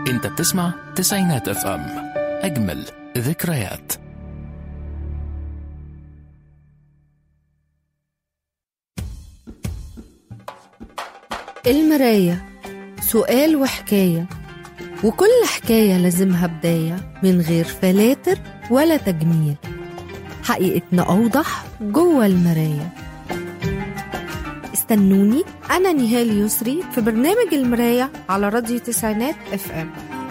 انت بتسمع تسعينات اف ام اجمل ذكريات المراية سؤال وحكاية وكل حكاية لازمها بداية من غير فلاتر ولا تجميل حقيقتنا أوضح جوه المراية استنوني أنا نهال يسري في برنامج المراية على راديو تسعينات اف ام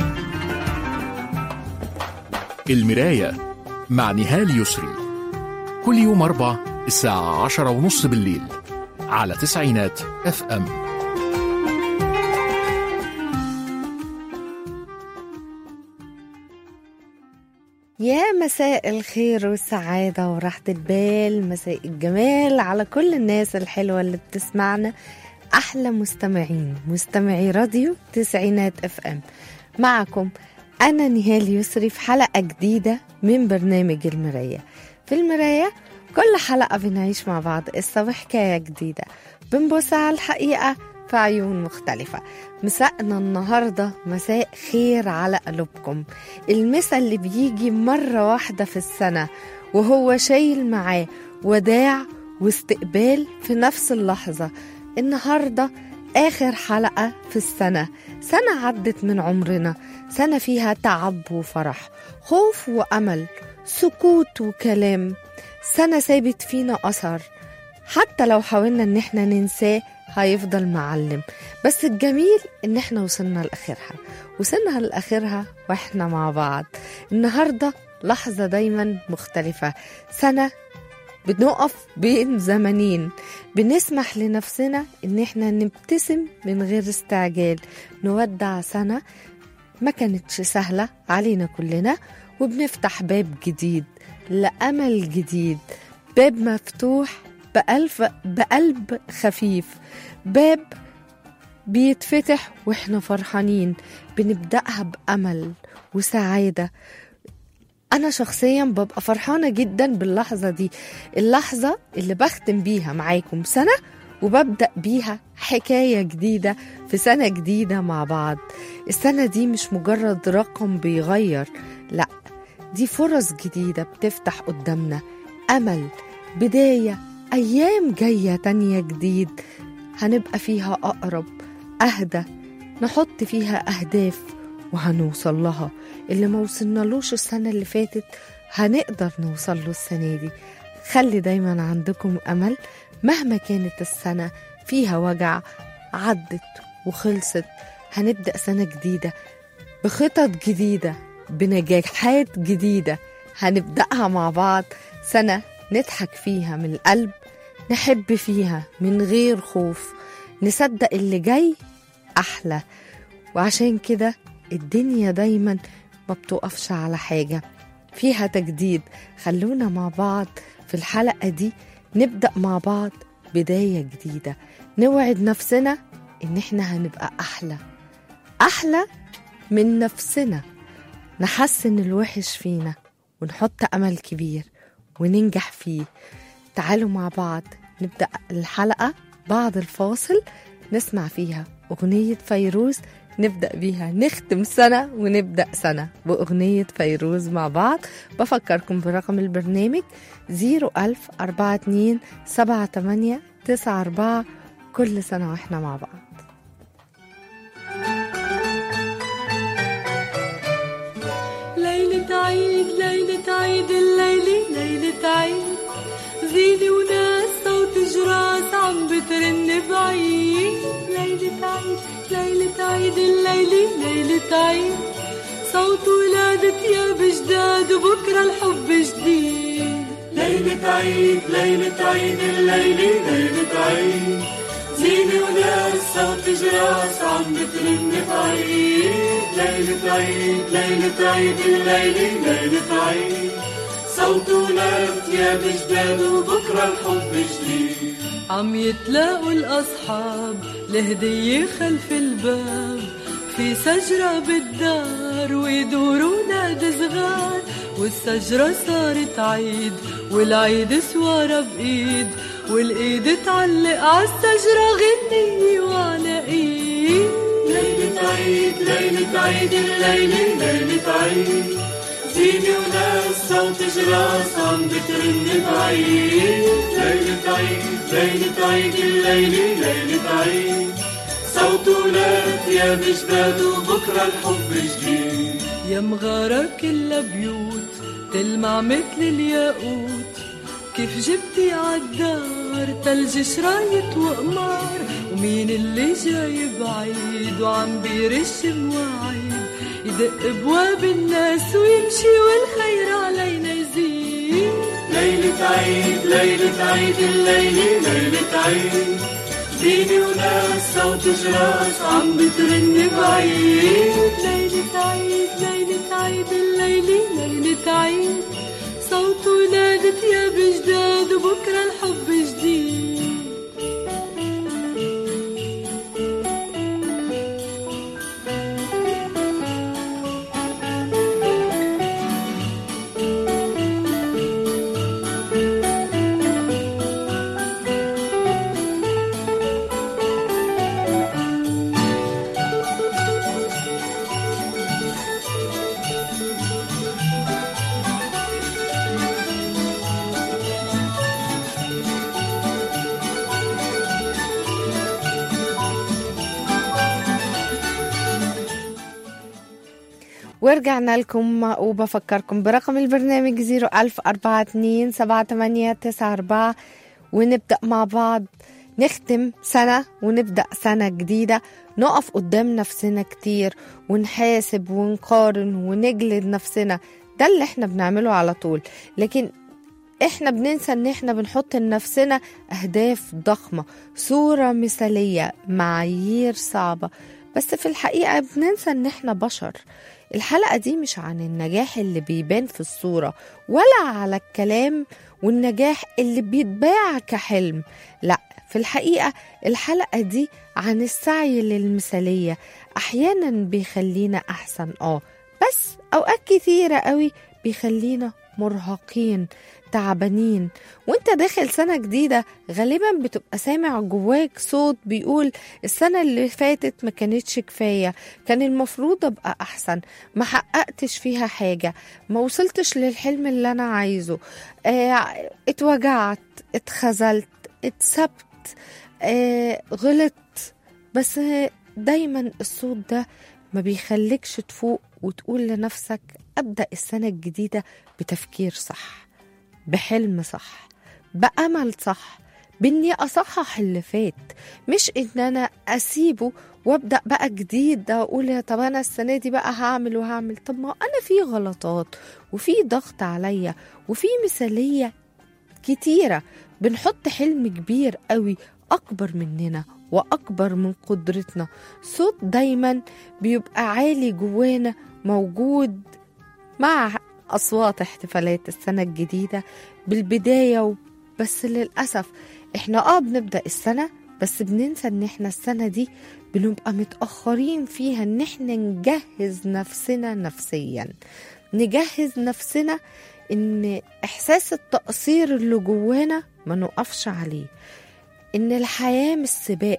المراية مع نهال يسري كل يوم أربع الساعة عشرة ونص بالليل على تسعينات اف ام يا مساء الخير والسعادة وراحة البال مساء الجمال على كل الناس الحلوة اللي بتسمعنا أحلى مستمعين مستمعي راديو تسعينات اف ام معكم أنا نهال يسري في حلقة جديدة من برنامج المراية في المراية كل حلقة بنعيش مع بعض قصة وحكاية جديدة بنبص على الحقيقة في عيون مختلفة مساءنا النهاردة مساء خير على قلوبكم المسا اللي بيجي مرة واحدة في السنة وهو شايل معاه وداع واستقبال في نفس اللحظة النهاردة آخر حلقة في السنة سنة عدت من عمرنا سنة فيها تعب وفرح خوف وأمل سكوت وكلام سنة سابت فينا أثر حتى لو حاولنا ان احنا ننساه هيفضل معلم بس الجميل ان احنا وصلنا لاخرها وصلنا لاخرها واحنا مع بعض النهارده لحظه دايما مختلفه سنه بنقف بين زمنين بنسمح لنفسنا ان احنا نبتسم من غير استعجال نودع سنه ما كانتش سهله علينا كلنا وبنفتح باب جديد لامل جديد باب مفتوح بألف بقلب خفيف باب بيتفتح واحنا فرحانين بنبدأها بأمل وسعادة أنا شخصيا ببقى فرحانة جدا باللحظة دي اللحظة اللي بختم بيها معاكم سنة وببدأ بيها حكاية جديدة في سنة جديدة مع بعض السنة دي مش مجرد رقم بيغير لأ دي فرص جديدة بتفتح قدامنا أمل بداية أيام جاية تانية جديد هنبقى فيها أقرب أهدى نحط فيها أهداف وهنوصل لها اللي ما وصلنالوش السنة اللي فاتت هنقدر نوصل له السنة دي خلي دايما عندكم أمل مهما كانت السنة فيها وجع عدت وخلصت هنبدأ سنة جديدة بخطط جديدة بنجاحات جديدة هنبدأها مع بعض سنة نضحك فيها من القلب نحب فيها من غير خوف نصدق اللي جاي أحلى وعشان كده الدنيا دايما ما بتقفش على حاجة فيها تجديد خلونا مع بعض في الحلقة دي نبدأ مع بعض بداية جديدة نوعد نفسنا إن إحنا هنبقى أحلى أحلى من نفسنا نحسن الوحش فينا ونحط أمل كبير وننجح فيه تعالوا مع بعض نبدأ الحلقة بعد الفاصل نسمع فيها أغنية فيروز نبدأ بيها نختم سنة ونبدأ سنة بأغنية فيروز مع بعض بفكركم برقم البرنامج 01000 42 78 94 كل سنة وإحنا مع بعض ليلة عيد ليلة عيد الليلة ليلة عيد زينة وناس صوت جراس عم بترن بعيد ليلة عيد ليلة عيد الليلة ليلة عيد صوت ولادة ثياب جداد وبكرة الحب جديد ليلة عيد ليلة عيد الليلة ليلة عيد زينة وناس صوت جراس عم بترن بعيد ليلة عيد ليلة عيد الليلة ليلة عيد صوت ولاد يا بجداد وبكرة الحب جديد عم يتلاقوا الأصحاب لهدية خلف الباب في شجرة بالدار ويدوروا نادي صغار والشجرة صارت عيد والعيد سوارة بإيد والإيد تعلق عالشجرة غنية وعلى إيد ليلة عيد ليلة ليلة عيد الليلة ليلة عيد زينة وناس صوت جراس عم بترن بعيد ليلة عيد ليلة عيد الليلة ليلة عيد صوت ولاد يا بجداد وبكرة الحب جديد يا مغارة كلها بيوت تلمع مثل الياقوت كيف جبتي عالدار تلج شرايط وقمار ومين اللي جاي بعيد وعم بيرش مواعيد يدق بواب الناس ويمشي والخير علينا يزيد ليلة عيد ليلة عيد الليلة ليلة عيد زينة وناس صوت جراس عم بترن بعيد ليلة عيد ليلة عيد الليلة ليلة عيد صوت ولادة يا بجداد وبكرة الحب جديد ورجعنا لكم وبفكركم برقم البرنامج 01042 7894 ونبدأ مع بعض نختم سنة ونبدأ سنة جديدة نقف قدام نفسنا كتير ونحاسب ونقارن ونجلد نفسنا ده اللي احنا بنعمله على طول لكن احنا بننسى ان احنا بنحط لنفسنا اهداف ضخمة صورة مثالية معايير صعبة بس في الحقيقة بننسى ان احنا بشر الحلقة دي مش عن النجاح اللي بيبان في الصورة ولا على الكلام والنجاح اللي بيتباع كحلم لا في الحقيقة الحلقة دي عن السعي للمثالية أحيانا بيخلينا أحسن آه بس أوقات كثيرة قوي بيخلينا مرهقين تعبانين وانت داخل سنة جديدة غالبا بتبقى سامع جواك صوت بيقول السنة اللي فاتت ما كانتش كفاية كان المفروض ابقى احسن ما حققتش فيها حاجة ما وصلتش للحلم اللي انا عايزه اه اتوجعت اتخذلت اتسبت اه غلطت بس دايما الصوت ده ما بيخليكش تفوق وتقول لنفسك ابدا السنه الجديده بتفكير صح بحلم صح بامل صح باني اصحح اللي فات مش ان انا اسيبه وابدا بقى جديد اقول يا طب انا السنه دي بقى هعمل وهعمل طب ما انا في غلطات وفي ضغط عليا وفي مثاليه كتيره بنحط حلم كبير قوي اكبر مننا واكبر من قدرتنا صوت دايما بيبقى عالي جوانا موجود مع اصوات احتفالات السنه الجديده بالبدايه بس للاسف احنا اه بنبدا السنه بس بننسى ان احنا السنه دي بنبقى متاخرين فيها ان احنا نجهز نفسنا نفسيا نجهز نفسنا ان احساس التقصير اللي جوانا ما نقفش عليه ان الحياه مش سباق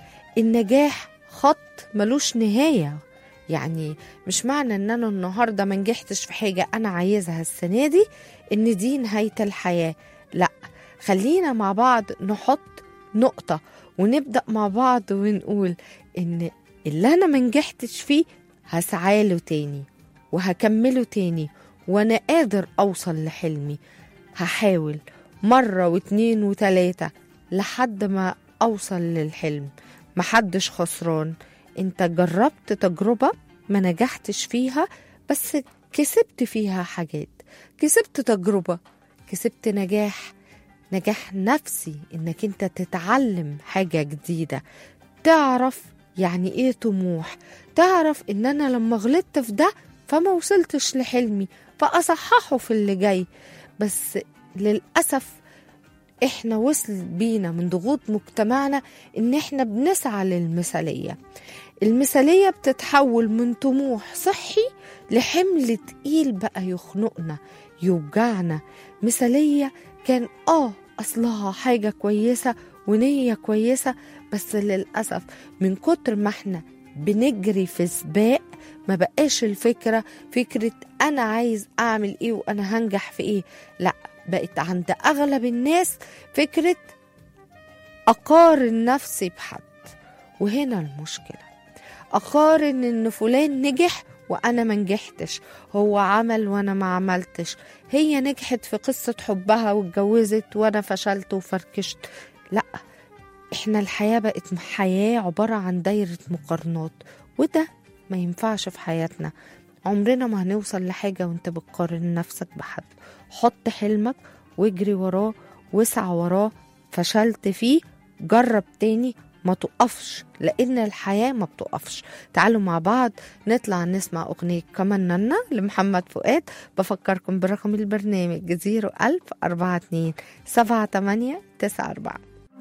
النجاح خط ملوش نهايه يعني مش معنى ان انا النهارده ما نجحتش في حاجه انا عايزها السنه دي ان دي نهايه الحياه لا خلينا مع بعض نحط نقطه ونبدا مع بعض ونقول ان اللي انا ما نجحتش فيه هسعى له تاني وهكمله تاني وانا قادر اوصل لحلمي هحاول مره واتنين وتلاته لحد ما اوصل للحلم محدش خسران انت جربت تجربة ما نجحتش فيها بس كسبت فيها حاجات كسبت تجربة كسبت نجاح نجاح نفسي انك انت تتعلم حاجة جديدة تعرف يعني ايه طموح تعرف ان انا لما غلطت في ده فما وصلتش لحلمي فاصححه في اللي جاي بس للأسف احنا وصل بينا من ضغوط مجتمعنا ان احنا بنسعى للمثاليه المثاليه بتتحول من طموح صحي لحمل تقيل بقى يخنقنا يوجعنا مثاليه كان اه اصلها حاجه كويسه ونيه كويسه بس للاسف من كتر ما احنا بنجري في سباق ما بقاش الفكرة فكرة أنا عايز أعمل إيه وأنا هنجح في إيه لا بقت عند أغلب الناس فكرة أقارن نفسي بحد وهنا المشكلة أقارن إن فلان نجح وأنا ما نجحتش هو عمل وأنا ما عملتش هي نجحت في قصة حبها واتجوزت وأنا فشلت وفركشت لا احنا الحياة بقت حياة عبارة عن دايرة مقارنات وده ما ينفعش في حياتنا عمرنا ما هنوصل لحاجة وانت بتقارن نفسك بحد حط حلمك واجري وراه واسعى وراه فشلت فيه جرب تاني ما تقفش لان الحياة ما بتقفش تعالوا مع بعض نطلع نسمع اغنية كمان ننا لمحمد فؤاد بفكركم برقم البرنامج زيرو ألف أربعة اتنين سبعة تمانية تسعة أربعة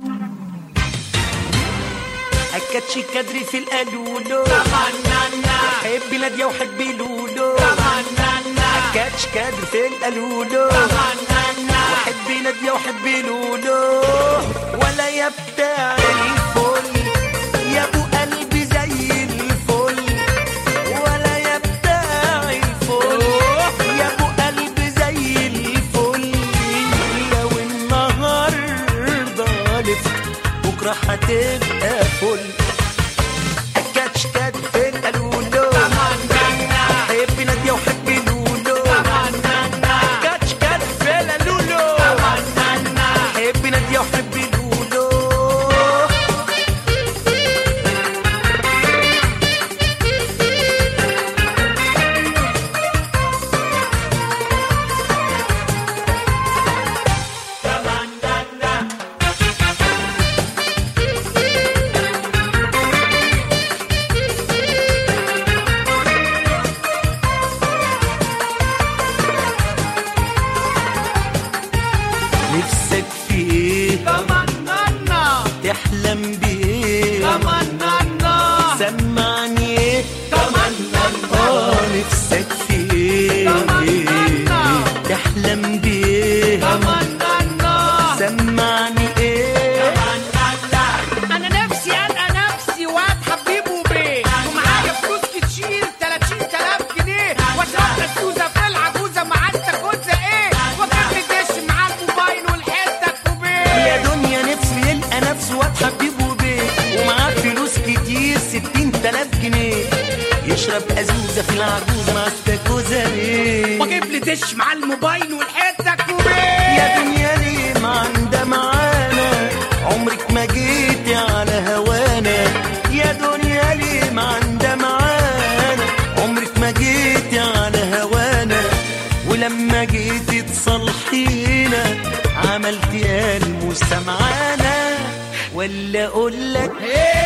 أكدش كدري في القالولو حبي نادية وحبي لولو أكدش كدري في القالولو وحبي نادية وحبي لولو ولا يا بتاع الفل يا ابو قلبي زي الفل ولا يا بتاع الفل يا ابو قلبي زي الفل لو النهارده لف بكره هتبقى فل كاتش كات في القالولو حبي نادية وحبي لولو كاتش كات في القالولو حبي نادية وحبي لولو نفسك في ايه تحلم بايه سمعني ايه اه نفسك في ايه تحلم بايه سمعني ايه انا نفسي القى نفسي واد حبيب وبيه ومعايا فلوس كتير 30000 جنيه واشرب السوزه في العجوزه مع التكوزه ايه واجيب لي دش مع الموبايل والحته كوبيه يا دنيا نفسه يلقى نفسه واد حبيب وبيه ومعاه فلوس كتير ستين تلاف جنيه يشرب أزوزة في العجوزة مع استاكوزة ليه واجيب لي دش مع الموبايل والحته كوبيه يا دنيا ليه ما عندها معانا عمرك ما جيتي على هوانا يا دنيا ليه ما عندها معانا عمرك ما جيتي على هوانا ولما جيتي تصلحينا عملتي الموسى معانا ولا اقول لك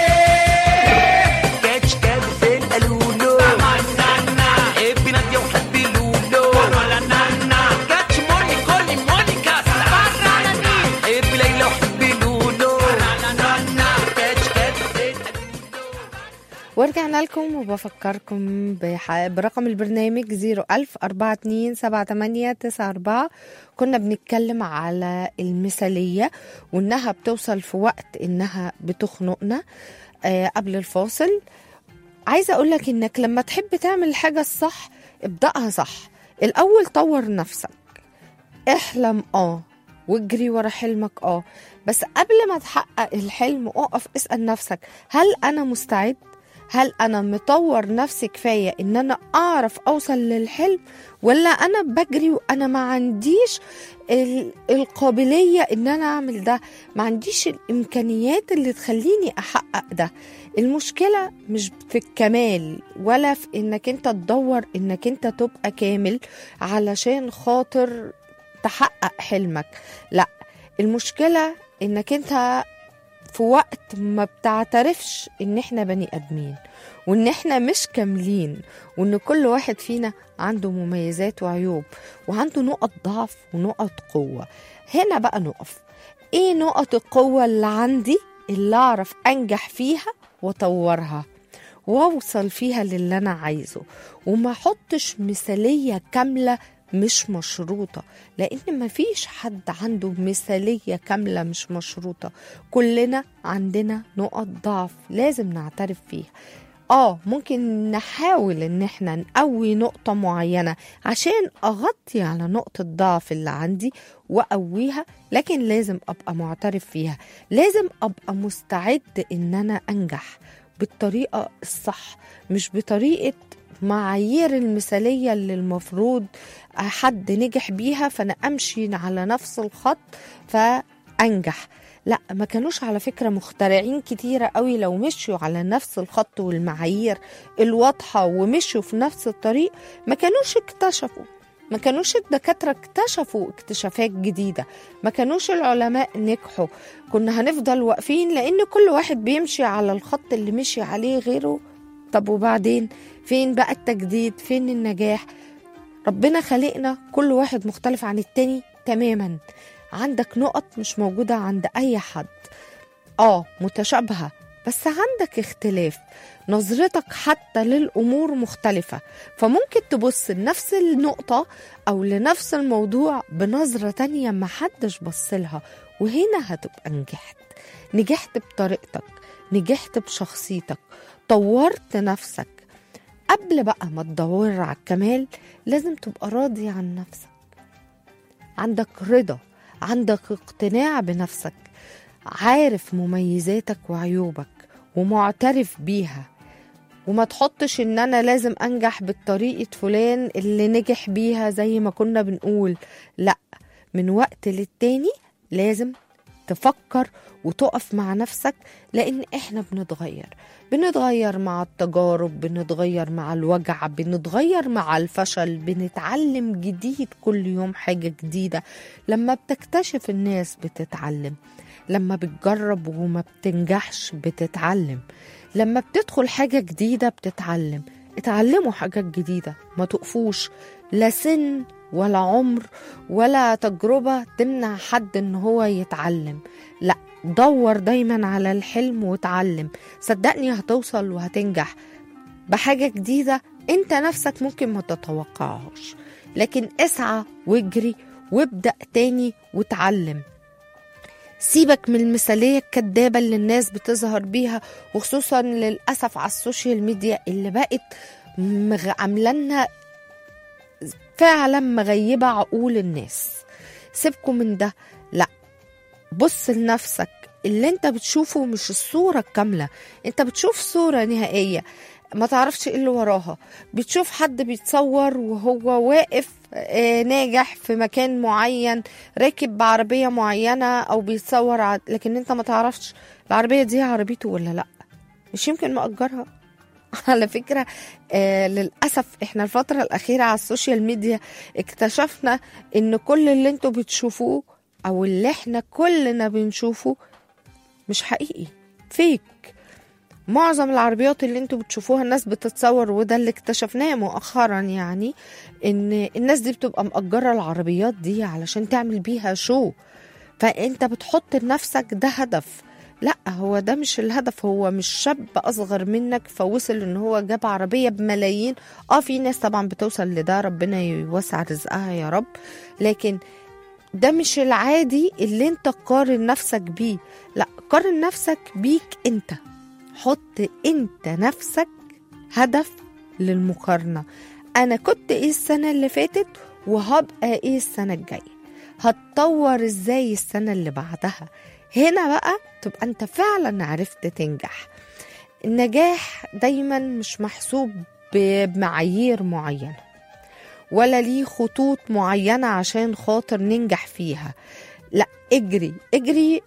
كاتش كات في القالولو حبي نادية وحبي لولو كاتش موني كولي مونيكا حبي ليلى وحبي لولو كاتش كات في القالولو ورجعنا لكم وبفكركم بح... برقم البرنامج 01000 42 78 94 كنا بنتكلم على المثالية وإنها بتوصل في وقت إنها بتخنقنا آه قبل الفاصل عايزة أقولك إنك لما تحب تعمل الحاجة الصح ابدأها صح الأول طور نفسك احلم اه واجري ورا حلمك اه بس قبل ما تحقق الحلم اقف اسأل نفسك هل أنا مستعد؟ هل أنا مطور نفسي كفاية إن أنا أعرف أوصل للحلم ولا أنا بجري وأنا ما عنديش ال- القابلية إن أنا أعمل ده ما عنديش الإمكانيات اللي تخليني أحقق ده المشكلة مش في الكمال ولا في إنك أنت تدور إنك أنت تبقى كامل علشان خاطر تحقق حلمك لا المشكلة إنك أنت في وقت ما بتعترفش ان احنا بني ادمين وان احنا مش كاملين وان كل واحد فينا عنده مميزات وعيوب وعنده نقط ضعف ونقط قوة هنا بقى نقف ايه نقط القوة اللي عندي اللي اعرف انجح فيها واطورها واوصل فيها للي انا عايزه وما احطش مثالية كاملة مش مشروطة لأن مفيش حد عنده مثالية كاملة مش مشروطة كلنا عندنا نقط ضعف لازم نعترف فيها اه ممكن نحاول ان احنا نقوي نقطة معينة عشان اغطي على نقطة ضعف اللي عندي واقويها لكن لازم ابقى معترف فيها لازم ابقى مستعد ان انا انجح بالطريقة الصح مش بطريقة معايير المثالية اللي المفروض حد نجح بيها فانا امشي على نفس الخط فانجح لا ما كانوش على فكرة مخترعين كتيرة قوي لو مشوا على نفس الخط والمعايير الواضحة ومشوا في نفس الطريق ما كانوش اكتشفوا ما كانوش الدكاترة اكتشفوا اكتشافات جديدة ما كانوش العلماء نجحوا كنا هنفضل واقفين لأن كل واحد بيمشي على الخط اللي مشي عليه غيره طب وبعدين فين بقى التجديد فين النجاح ربنا خلقنا كل واحد مختلف عن التاني تماما عندك نقط مش موجودة عند أي حد آه متشابهة بس عندك اختلاف نظرتك حتى للأمور مختلفة فممكن تبص لنفس النقطة أو لنفس الموضوع بنظرة تانية محدش بصلها وهنا هتبقى نجحت نجحت بطريقتك نجحت بشخصيتك طورت نفسك قبل بقى ما تدور على الكمال لازم تبقى راضي عن نفسك عندك رضا عندك اقتناع بنفسك عارف مميزاتك وعيوبك ومعترف بيها وما تحطش ان انا لازم انجح بالطريقة فلان اللي نجح بيها زي ما كنا بنقول لا من وقت للتاني لازم تفكر وتقف مع نفسك لان احنا بنتغير بنتغير مع التجارب بنتغير مع الوجع بنتغير مع الفشل بنتعلم جديد كل يوم حاجة جديدة لما بتكتشف الناس بتتعلم لما بتجرب وما بتنجحش بتتعلم لما بتدخل حاجة جديدة بتتعلم اتعلموا حاجات جديدة ما تقفوش لا سن ولا عمر ولا تجربة تمنع حد ان هو يتعلم لا دور دايما على الحلم وتعلم صدقني هتوصل وهتنجح بحاجة جديدة انت نفسك ممكن ما تتوقعهاش لكن اسعى واجري وابدأ تاني وتعلم سيبك من المثالية الكدابة اللي الناس بتظهر بيها وخصوصا للأسف على السوشيال ميديا اللي بقت مغ- عاملة فعلا مغيبة عقول الناس سيبكم من ده لا بص لنفسك اللي انت بتشوفه مش الصورة الكاملة انت بتشوف صورة نهائية ما تعرفش ايه اللي وراها بتشوف حد بيتصور وهو واقف آه، ناجح في مكان معين راكب بعربية معينة او بيتصور ع- لكن انت ما تعرفش العربية دي عربيته ولا لا مش يمكن مأجرها على فكرة آه للأسف احنا الفترة الأخيرة على السوشيال ميديا اكتشفنا ان كل اللي انتوا بتشوفوه او اللي احنا كلنا بنشوفه مش حقيقي فيك معظم العربيات اللي انتوا بتشوفوها الناس بتتصور وده اللي اكتشفناه مؤخرا يعني ان الناس دي بتبقى مأجرة العربيات دي علشان تعمل بيها شو فانت بتحط لنفسك ده هدف لا هو ده مش الهدف هو مش شاب اصغر منك فوصل ان هو جاب عربيه بملايين اه في ناس طبعا بتوصل لده ربنا يوسع رزقها يا رب لكن ده مش العادي اللي انت قارن نفسك بيه لا قارن نفسك بيك انت حط انت نفسك هدف للمقارنه انا كنت ايه السنه اللي فاتت وهبقى ايه السنه الجايه هتطور ازاي السنه اللي بعدها هنا بقى تبقى انت فعلا عرفت تنجح النجاح دايما مش محسوب بمعايير معينه ولا ليه خطوط معينه عشان خاطر ننجح فيها لا اجري اجري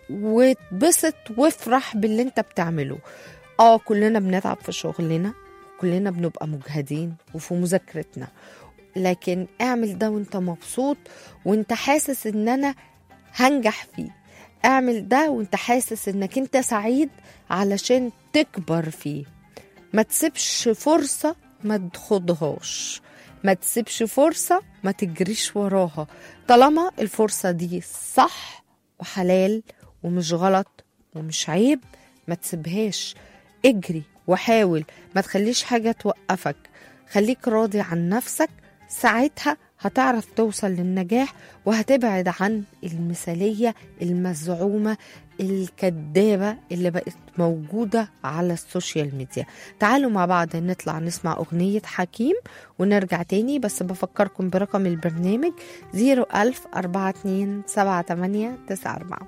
واتبسط وافرح باللي انت بتعمله اه كلنا بنتعب في شغلنا كلنا بنبقى مجهدين وفي مذاكرتنا لكن اعمل ده وانت مبسوط وانت حاسس ان انا هنجح فيه اعمل ده وانت حاسس انك انت سعيد علشان تكبر فيه ما تسيبش فرصة ما تخضهاش ما تسيبش فرصة ما تجريش وراها طالما الفرصة دي صح وحلال ومش غلط ومش عيب ما تسيبهاش اجري وحاول ما تخليش حاجة توقفك خليك راضي عن نفسك ساعتها هتعرف توصل للنجاح وهتبعد عن المثالية المزعومة الكدابة اللي بقت موجودة على السوشيال ميديا تعالوا مع بعض نطلع نسمع أغنية حكيم ونرجع تاني بس بفكركم برقم البرنامج 01000 42 78 94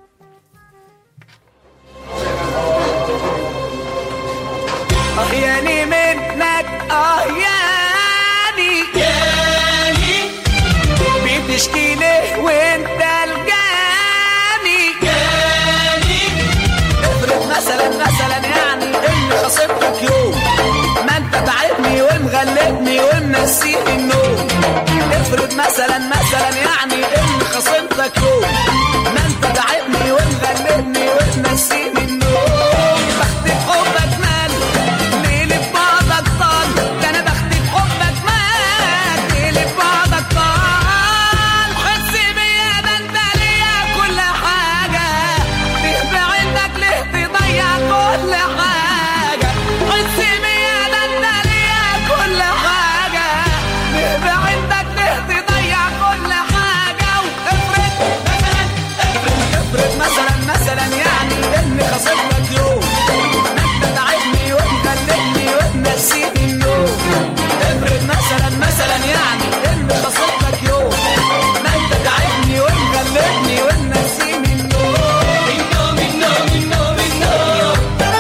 اه ياني منك اه ياني ياني بتشكي ليه وانت الجاني ياني افرض مثلا مثلا يعني اني خصمتك يوم ما انت تعبني ومغلبني ومنسيني النوم افرض مثلا مثلا يعني اني خصمتك يوم ما انت تعبني ومغلبني ومنسيني النوم بختي حبك مال ليلة بعضك طال ده انا بختي حبك مال ليلة بعضك طال حس بيا ده انت ليا كل حاجة ليه بعينك ليه تضيع كل حاجة حس بيا ده انت ليا كل حاجة ليه بعينك ليه تضيع كل حاجة وافرض مثلا افرض افرض مثلا مثلا يعني اني خصمتك يوم ما انت تعبني ومغلبني ومنسيني النوم افرض مثلا مثلا يعني اني خصمتك يوم ما انت تعبني ومغلبني ومنسيني النوم النوم النوم النوم النوم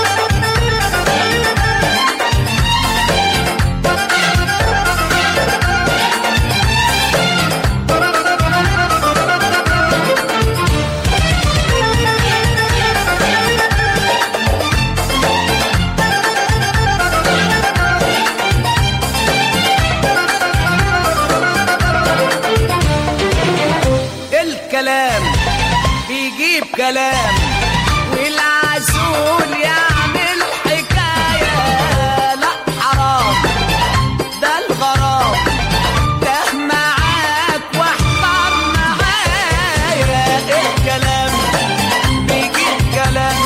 الكلام بيجيب كلام والعسول يعمل حكاية لا حرام ده الغرام ده معاك واحضر معايا الكلام بيجيب كلام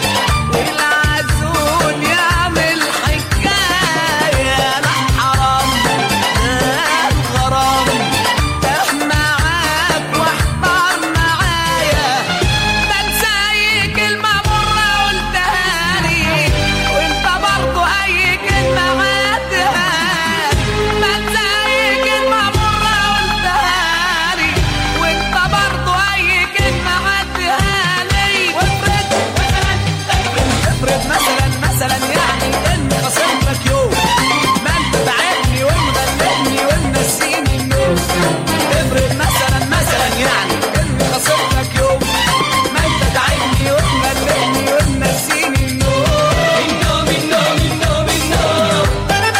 والعسول يعمل حكاية لا حرام ده الغرام ده معاك واحضر معايا ده انسى اي كلمة مرة قلتها لي وانت برضو اي كلمة عدها ده انسى اي كلمة مرة قلتها لي وانت برضو اي كلمة عدها لي وافرض مثلا افرض مثلا مثلا يعني اني خصمتك يوم ما انت تعبني ومغلبني ومنسيني النوم افرض مثلا مثلا يعني اني خصمتك يوم ما انت تعبني ومغلبني ومنسيني النوم النوم النوم النوم النوم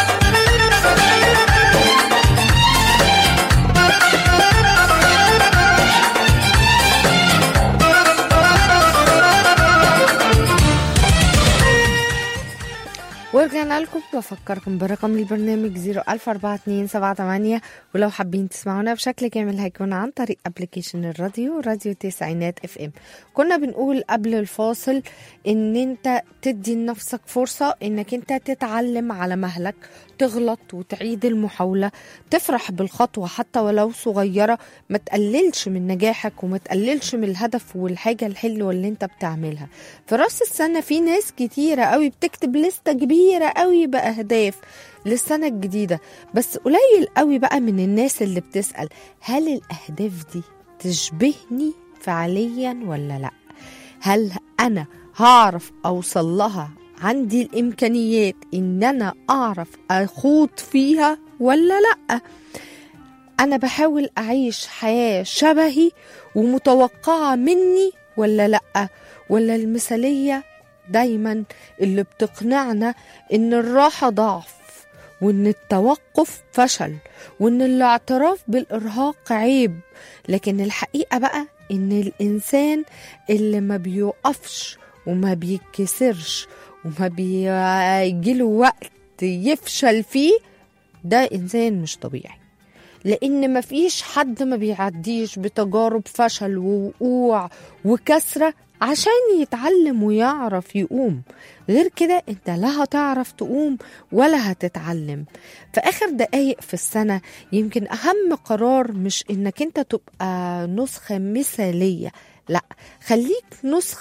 ورجعنا لكم بفكركم برقم البرنامج 0042788 ولو حابين تسمعونا بشكل كامل هيكون عن طريق ابلكيشن الراديو راديو تسعينات اف ام كنا بنقول قبل الفاصل ان انت تدي لنفسك فرصة انك انت تتعلم على مهلك تغلط وتعيد المحاولة تفرح بالخطوة حتى ولو صغيرة ما تقللش من نجاحك وما تقللش من الهدف والحاجة الحلوة اللي انت بتعملها في راس السنة في ناس كتيرة قوي بتكتب لستة كبيرة قوي بأهداف للسنة الجديدة بس قليل قوي بقى من الناس اللي بتسأل هل الأهداف دي تشبهني فعليا ولا لا هل أنا هعرف أوصل لها عندي الإمكانيات إن أنا أعرف أخوض فيها ولا لأ أنا بحاول أعيش حياة شبهي ومتوقعة مني ولا لأ ولا المثالية دايما اللي بتقنعنا إن الراحة ضعف وإن التوقف فشل وإن الاعتراف بالإرهاق عيب لكن الحقيقة بقى إن الإنسان اللي ما بيوقفش وما بيتكسرش وما بيجيله وقت يفشل فيه ده إنسان مش طبيعي لأن مفيش حد ما بيعديش بتجارب فشل ووقوع وكسرة عشان يتعلم ويعرف يقوم غير كده انت لا هتعرف تقوم ولا هتتعلم في اخر دقايق في السنة يمكن اهم قرار مش انك انت تبقى نسخة مثالية لا خليك نسخة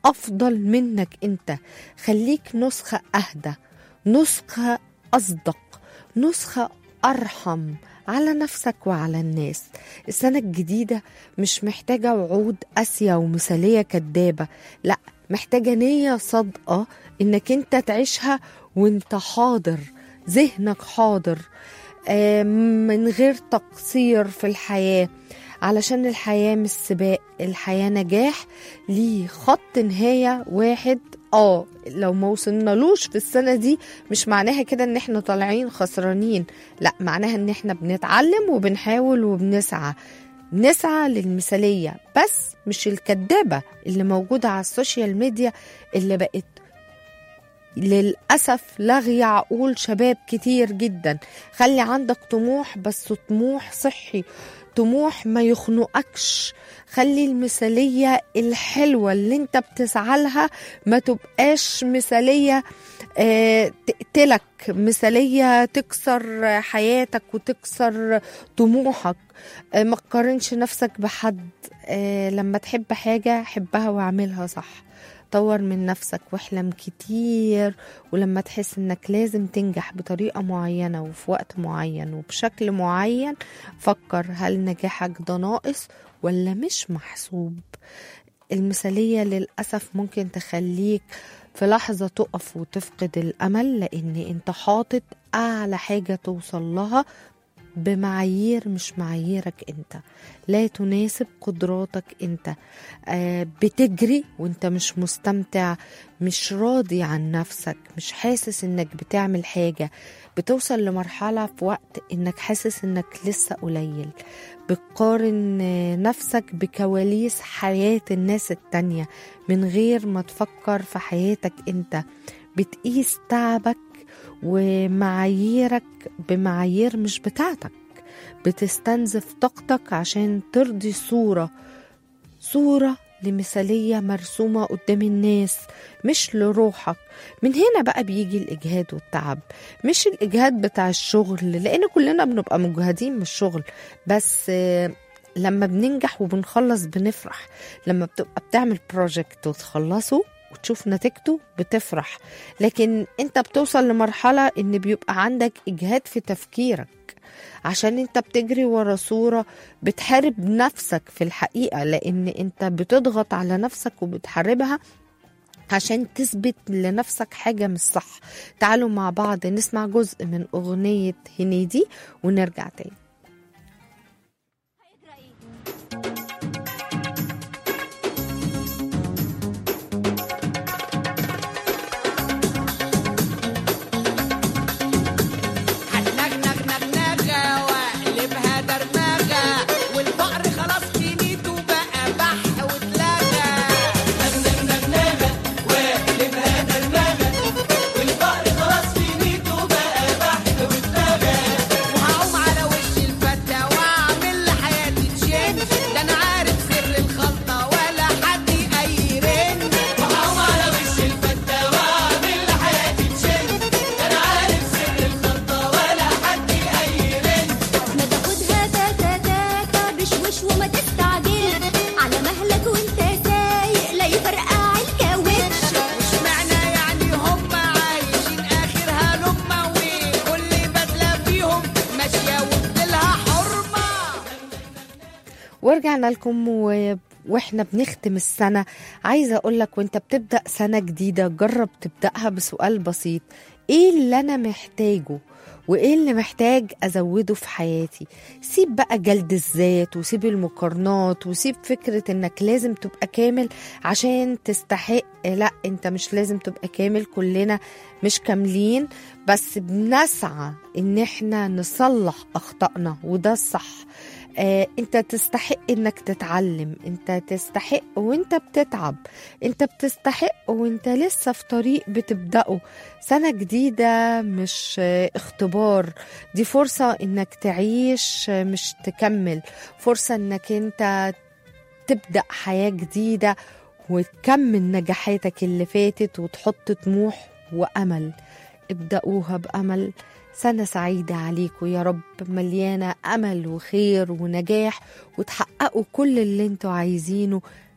افضل منك انت خليك نسخه اهدى نسخه اصدق نسخه ارحم على نفسك وعلى الناس السنه الجديده مش محتاجه وعود قاسيه ومثاليه كدابه لا محتاجه نيه صادقه انك انت تعيشها وانت حاضر ذهنك حاضر آه، من غير تقصير في الحياه علشان الحياه مش سباق الحياه نجاح ليه خط نهايه واحد اه لو ما وصلنالوش في السنه دي مش معناها كده ان احنا طالعين خسرانين لا معناها ان احنا بنتعلم وبنحاول وبنسعى نسعى للمثاليه بس مش الكدابه اللي موجوده على السوشيال ميديا اللي بقت للأسف لغي عقول شباب كتير جدا خلي عندك طموح بس طموح صحي طموح ما يخنقكش خلي المثالية الحلوة اللي انت بتسعى لها ما تبقاش مثالية آه، تقتلك مثالية تكسر حياتك وتكسر طموحك آه، ما تقارنش نفسك بحد آه، لما تحب حاجة حبها واعملها صح طور من نفسك واحلم كتير ولما تحس انك لازم تنجح بطريقة معينة وفي وقت معين وبشكل معين فكر هل نجاحك ده ناقص ولا مش محسوب المثالية للأسف ممكن تخليك في لحظة تقف وتفقد الأمل لأن أنت حاطط أعلى حاجة توصل لها بمعايير مش معاييرك انت لا تناسب قدراتك انت آه بتجري وانت مش مستمتع مش راضي عن نفسك مش حاسس انك بتعمل حاجة بتوصل لمرحلة في وقت انك حاسس انك لسه قليل بتقارن آه، نفسك بكواليس حياة الناس التانية من غير ما تفكر في حياتك انت بتقيس تعبك ومعاييرك بمعايير مش بتاعتك بتستنزف طاقتك عشان ترضي صورة صورة لمثالية مرسومة قدام الناس مش لروحك من هنا بقى بيجي الإجهاد والتعب مش الإجهاد بتاع الشغل لأن كلنا بنبقى مجهدين من الشغل بس آه، لما بننجح وبنخلص بنفرح لما بتبقى بتعمل بروجكت وتخلصه وتشوف نتيجته بتفرح لكن انت بتوصل لمرحلة ان بيبقى عندك اجهاد في تفكيرك عشان انت بتجري ورا صورة بتحارب نفسك في الحقيقة لان انت بتضغط على نفسك وبتحاربها عشان تثبت لنفسك حاجة مش صح تعالوا مع بعض نسمع جزء من أغنية هنيدي ونرجع تاني هتنغنغ نغنغة واقلبها درمغة والفقر خلاص كنيته بقى بح واتلغى وهقوم على وش الفتة واعمل لحياتي تشين ده انا عارف سر الخلطة ولا حد يقيرن وهقوم على وش الفتة واعمل لحياتي تشين ده انا عارف سر الخلطة ولا حد يقيرن ما تاخدها تا تا تا تا بشوش وما تستعجل على مهلك وانت سايق لا يفرقع الكاوتش مش معنى يعني هم عايشين اخرها لقمة وكل بدلة فيهم ماشية وبدلها حرمة ورجعنا لكم و... واحنا بنختم السنة عايزة اقولك وانت بتبدأ سنة جديدة جرب تبدأها بسؤال بسيط ايه اللي انا محتاجه وايه اللي محتاج ازوده في حياتي سيب بقى جلد الذات وسيب المقارنات وسيب فكرة انك لازم تبقى كامل عشان تستحق لا انت مش لازم تبقى كامل كلنا مش كاملين بس بنسعى ان احنا نصلح اخطائنا وده الصح آه، انت تستحق انك تتعلم انت تستحق وانت بتتعب انت بتستحق وانت لسه في طريق بتبدأه سنة جديدة مش آه، اختبار دي فرصة انك تعيش آه، مش تكمل فرصة انك انت تبدأ حياة جديدة وتكمل نجاحاتك اللي فاتت وتحط طموح وأمل ابدأوها بأمل سنة سعيدة عليكم يا رب مليانة أمل وخير ونجاح وتحققوا كل اللي انتوا عايزينه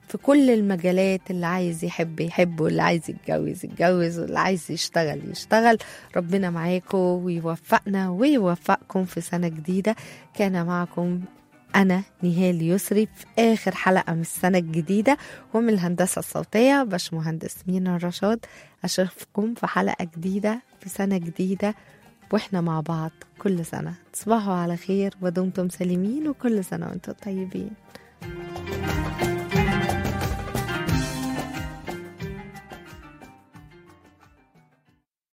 في كل المجالات اللي عايز يحب يحب واللي عايز يتجوز يتجوز واللي عايز يشتغل يشتغل ربنا معاكم ويوفقنا ويوفقكم في سنة جديدة كان معكم أنا نهال يسري في آخر حلقة من السنة الجديدة ومن الهندسة الصوتية باشمهندس مينا رشاد أشوفكم في حلقة جديدة في سنة جديدة واحنا مع بعض كل سنة تصبحوا على خير ودمتم سالمين وكل سنة وانتم طيبين